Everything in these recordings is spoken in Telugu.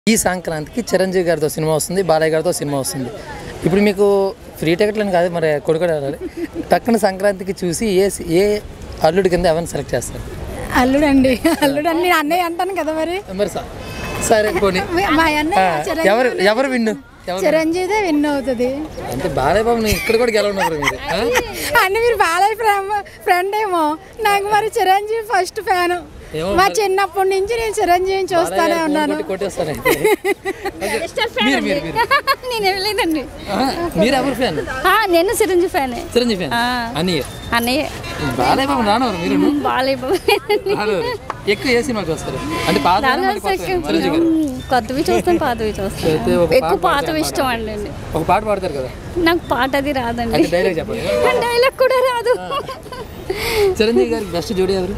ఈ సంక్రాంతికి చిరంజీవి గారితో సినిమా వస్తుంది బాలయ్య గారితో సినిమా వస్తుంది ఇప్పుడు మీకు ఫ్రీ టికెట్లని కాదు మరి కొడుకుడు వెళ్ళాలి టక్కున సంక్రాంతికి చూసి ఏ ఏ అల్లుడి కింద ఎవరిని సెలెక్ట్ చేస్తారు అల్లుడండి అల్లుడండి నేను అన్నయ్య అంటాను కదా మరి మరి స- సరే పోనీ మా ఆ, అన్నయ్య ఎవరు ఎవరు విన్ను ఎవరు చిరంజీవిదే విన్ అవుతుంది అంటే బాలయ్య బాబు నువ్వు ఇక్కడ కూడా గెలవన్నారు మీరు ఆ? అన్న మీరు బాలయ్య ఫ్రెండ్ ఫ్రెండ్ ఏమో నాకు మరి చిరంజీవి ఫస్ట్ ఫ్యాన్ ఏమో మా చిన్నప్పటి నుంచి నేను చిరంజీవిని చూస్తానే బాలయ్య గారు ఉన్నాను ఫోన్ కొట్టి కొట్టేస్తానండి మీరు మీరు మీరు నేను లేదండి ఆ, మీరు ఎవరు ఫ్యాన్ నేను చిరంజీవి ఫ్యాన్ చిరంజీవి ఫ్యాన్ ఆ. అన్నయ్య అన్నయ్య బాలయ్య బాబు రానవరు మీరు బాలయ్య బాబు రానవరు ఎక్కువ ఏ సినిమా చూస్తారు అంటే పాత దానిలో మళ్ళీ కొత్తవి? సెకండ్ చిరంజీవి గారు కొత్తవి చూస్తాను పాతవి అయితే చూస్తాను ఒక ఎక్కువ పాట పాతవి ఇష్టం అండి ఒక పాట పాడతారు కదా నాకు పాట అది రాదండి అయితే డైలాగ్ చెప్పండి డైలాగ్ కూడా రాదు చిరంజీవి గారికి బెస్ట్ జోడీ ఎవరు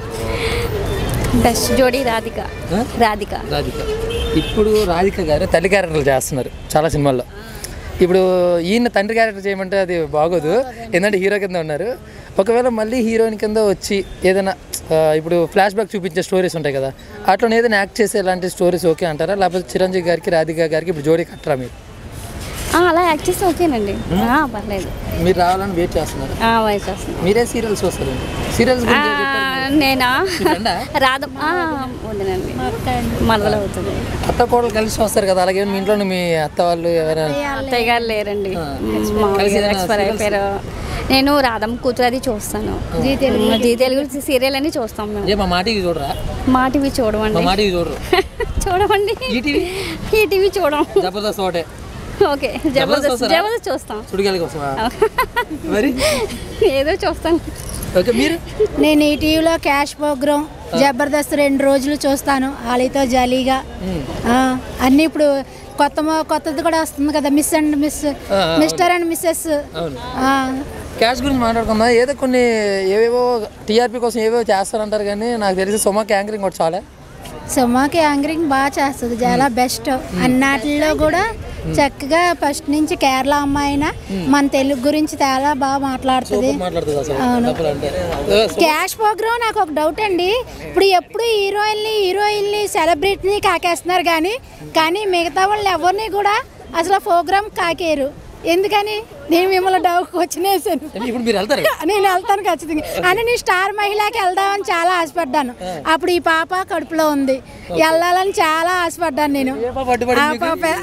బెస్ట్ జోడీ రాధిక ఆ? రాధిక రాధిక ఇప్పుడు రాధిక గారు తల్లి క్యారెక్టర్లు చేస్తున్నారు చాలా సినిమాల్లో ఇప్పుడు ఈయన తండ్రి క్యారెక్టర్ చేయమంటే అది బాగోదు ఎందుకంటే హీరో కింద ఉన్నారు ఒకవేళ మళ్ళీ హీరోయిన్ కింద వచ్చి ఏదైనా ఆ, ఇప్పుడు ఫ్లాష్ బ్యాక్ చూపించే స్టోరీస్ ఉంటాయి కదా అట్లా ఏదైనా యాక్ట్ చేసే ఇలాంటి స్టోరీస్ ఓకే అంటారా లేకపోతే చిరంజీవి గారికి రాధిక గారికి ఇప్పుడు జోడీ కట్టరా మీరు ఆ, అలా యాక్ట్ చేస్తే ఓకేనండి ఆ, పర్లేదు మీరు రావాలని వెయిట్ చేస్తున్నారు ఆ, వయసు వస్తుంది మీరే సీరియల్స్ చూస్తారు సీరియల్స్ ఆ, నేనా ఫ్రెండా? రాధ ఆ, ఉండనండి మలవలు అవుతుంది అత్త కోడలు కలిసి వస్తారు కదా అలాగే మీ ఇంట్లో మీ అత్త వాళ్ళు ఎవరైనా అత్తయ్య గారు లేరండి మా కలిసి ఏదైనా ఎక్స్పైర్ అయిపోయారు నేను రాధమ్మ కూతురు అది చూస్తాను జీ తెలుగు సీరియల్ అని చూస్తాం మేము ఏ మా మాటికి చూడరా మా టీవీ మా చూడమండి మాటికి చూడరు చూడమండి ఈటీవీ ఈ టీవీ చూడం జబర్దస్త్ ఒకటే ఓకే జబర్దస్త్ జబర్దస్త్ చూస్తారా? జబర్దస్త్ చూస్తాం సుడిగాలి కోసమా మరి ఏదో చూస్తాను ఓకే మీరు నేను ఈ టీవీలో క్యాష్ ప్రోగ్రామ్ జబర్దస్త్ రెండు రోజులు చూస్తాను వాళ్ళతో జాలీగా ఆ, అన్నీ ఇప్పుడు కొత్త మొ- కొత్తది కూడా వస్తుంది కదా మిస్ అండ్ మిస్ ఆ, అవును. మిస్టర్ అండ్ మిస్సెస్ అవును ఆ, క్యాష్ గురించి మాట్లాడుకుందాం ఏదో కొన్ని ఏవేవో టీఆర్పీ కోసం ఏవేవో చేస్తారంటారు కానీ నాకు తెలిసి సుమాకి యాంకరింగ్ కూడా చాలా సుమాకి యాంకరింగ్ బాగా చేస్తుంది చాలా బెస్ట్ అన్నిటిలో కూడా చక్కగా ఫస్ట్ నుంచి కేరళ అమ్మాయిన మన తెలుగు గురించి చాలా బాగా మాట్లాడుతుంది మాట్లాడుతుంది అసలు అవును. చెప్పాలంటే క్యాష్ ప్రోగ్రామ్ నాకు ఒక డౌట్ అండి ఇప్పుడు ఎప్పుడు హీరోయిన్ని హీరోయిన్ని సెలబ్రిటీని కాకేస్తున్నారు కానీ కానీ మిగతా వాళ్ళు ఎవరిని కూడా అసలు ప్రోగ్రామ్ కాకేరు ఎందుకని నేను మిమ్మల్ని డౌట్ క్వశ్చన్ వేసాను ఇప్పుడు మీరు వెళ్తారు నేను వెళ్తాను ఖచ్చితంగా అని నేను స్టార్ మహిళకి వెళ్దామని చాలా ఆశపడ్డాను అప్పుడు ఈ పాప కడుపులో ఉంది వెళ్ళాలని చాలా ఆశపడ్డాను నేను ఏ పాప అడ్డుపడింది ఆ మీకు? పాప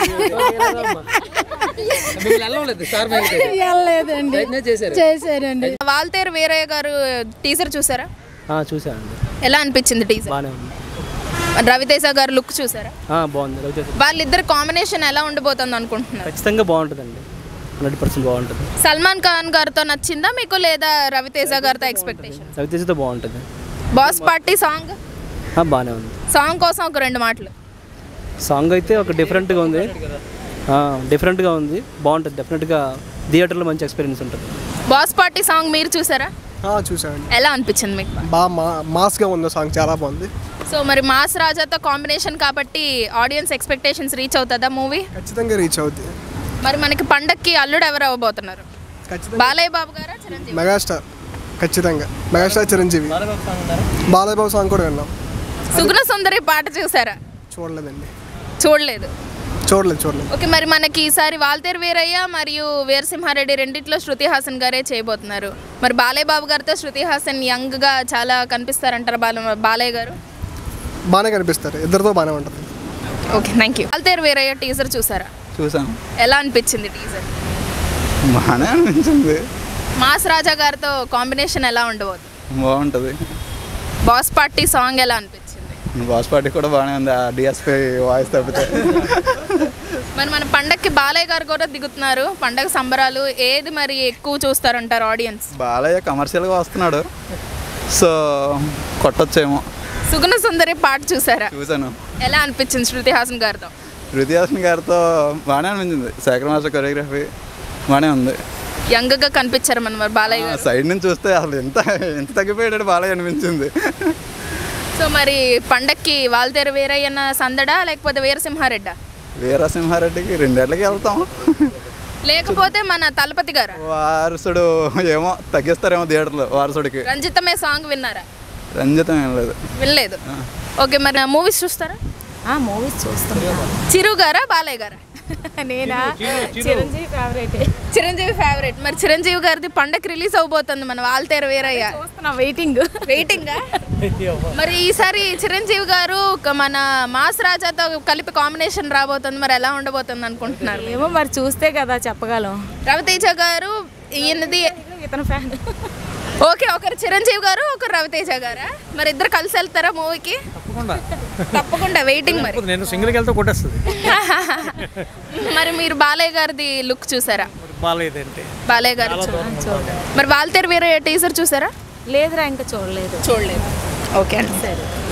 మిమ్మల్ని వెళ్ళలేదు స్టార్ మ్యాగీ వెళ్ళలేదండి ప్రయత్నం చేశారు చేశారండి వాల్తేరు వీరయ్య గారు టీజర్ చూసారా ఆ, చూశానండి ఎలా అనిపించింది టీజర్ బాగానే ఉంది రవితేజ గారు లుక్ చూసారా ఆ, బాగుంది రవితేజ వాళ్ళిద్దరు కాంబినేషన్ ఎలా ఉండబోతుంది అనుకుంటున్నారు ఖచ్చితంగా బాగుంటుందండి హండ్రెడ్ పర్సెంట్ బాగుంటుంది సల్మాన్ ఖాన్ గారితో నచ్చిందా మీకు లేదా రవితేజ గారితో ఎక్స్పెక్టేషన్ రవితేజతో బాగుంటుంది బాస్ పార్టీ సాంగ్ ఆ, బాగానే ఉంది సాంగ్ కోసం ఒక రెండు మాటలు సాంగ్ అయితే ఒక డిఫరెంట్గా ఉంది ఆ, డిఫరెంట్గా ఉంది బాగుంటుంది డెఫినెట్గా థియేటర్లో మంచి ఎక్స్పీరియన్స్ ఉంటుంది బాస్ పార్టీ సాంగ్ మీరు చూసారా చూసామండి ఎలా అనిపించింది మీకు బాగా మా మాస్గా ఉంది సాంగ్ చాలా బాగుంది సో మరి మాస్ రాజాతో కాంబినేషన్ కాబట్టి ఆడియన్స్ ఎక్స్పెక్టేషన్స్ రీచ్ అవుతుందా మూవీ ఖచ్చితంగా రీచ్ అవుద్ది మరి మనకి పండక్కి అల్లుడు ఎవరు అవ్వబోతున్నారు ఖచ్చితంగా బాలయ్య బాబు గారా చిరంజీవి మెగాస్టార్ ఖచ్చితంగా మెగాస్టార్ చిరంజీవి బాలయ్య బాబు సాంగ్ కూడా విన్నాం సుగుణ సుందరి పాట చూసారా చూడలేదండి చూడలేదు చూడలేదు చూడలేదు ఓకే మరి మనకి ఈసారి వాల్తేరు వీరయ్య మరియు వీరసింహారెడ్డి రెండిట్లో శృతి హాసన్ గారే చేయబోతున్నారు మరి బాలయ్య బాబు గారితో శృతి హాసన్ యంగ్ గా చాలా కనిపిస్తారంటారు బాల బాలయ్య గారు బాగానే కనిపిస్తారు ఇద్దరితో బాగానే ఉంటుంది okay thank you Waltair Veerayya teaser చూసారా చూసాను ఎలా అనిపించింది టీజర్ బాగానే అనిపించింది మాస్ రాజా గారితో కాంబినేషన్ ఎలా ఉండబోతుంది బాగుంటుంది బాస్ పార్టీ సాంగ్ ఎలా అనిపించింది బాస్ పార్టీ కూడా బాగానే ఉంది ఆ డిఎస్పీ వాయిస్ తప్పితే మరి మన పండక్కి బాలయ్య గారు కూడా దిగుతున్నారు పండగ సంబరాలు ఏది మరి ఎక్కువ చూస్తారంటారు ఆడియన్స్ బాలయ్య కమర్షియల్గా వస్తున్నాడు సో కొట్టొచ్చేమో సుగుణ సుందరి పాట చూసారా చూశాను ఎలా అనిపించింది శృతి హాసన్ గారితో హృతి హాసన్ గారితో బాగానే అనిపించింది శేఖర్ మాస్టర్ కొరియోగ్రఫీ బాగానే ఉంది యంగ్ గా కనిపించారు మన మరి బాలయ్య గారు సైడ్ నుంచి చూస్తే అసలు ఎంత ఎంత తగ్గిపోయాడు బాలయ్య అనిపించింది సో మరి పండక్కి వాల్తేరు వీరయ్యన్న సందడా లేకపోతే వీరసింహారెడ్డా వీరసింహారెడ్డికి రెండేళ్ళకి వెళ్తాం లేకపోతే మన తలపతి గారు వారసుడు ఏమో తగ్గిస్తారేమో థియేటర్లో వారసుడికి రంజితమే సాంగ్ విన్నారా రంజితం ఏం లేదు వినలేదు ఓకే మరి మూవీస్ చూస్తారా మూవీస్ చూస్తుంటా చిరు గారా బాలయ్య గారా నేనా చిరంజీవి ఫేవరెట్ చిరంజీవి ఫేవరెట్ మరి చిరంజీవి గారిది పండగ రిలీజ్ అవబోతుంది మన వాల్తేరు వీరయ్య చూస్తున్నా వెయిటింగ్ వెయిటింగ్ మరి ఈసారి చిరంజీవి గారు ఒక మన మాస్ రాజాతో కలిపి కాంబినేషన్ రాబోతుంది మరి ఎలా ఉండబోతుంది అనుకుంటున్నారు ఏమో మరి చూస్తే కదా చెప్పగలం రవితేజ గారు ఈయనది ఇతను ఫ్యాన్ ఓకే ఒకరు చిరంజీవి గారు ఒకరు రవితేజ గారా మరి ఇద్దరు కలిసి వెళ్తారా మూవీకి తప్పకుండా తప్పకుండా వెయిటింగ్ మరి నేను సింగిల్కి వెళ్తే కొట్టేస్తుంది మరి మీరు బాలయ్య గారిది లుక్ చూసారా బాగాలేదంటే బాలయ్య గారు మరి వాల్తేరు వీరయ్య టీజర్ చూసారా లేదురా ఇంకా చూడలేదు చూడలేదు ఓకే అండి సరే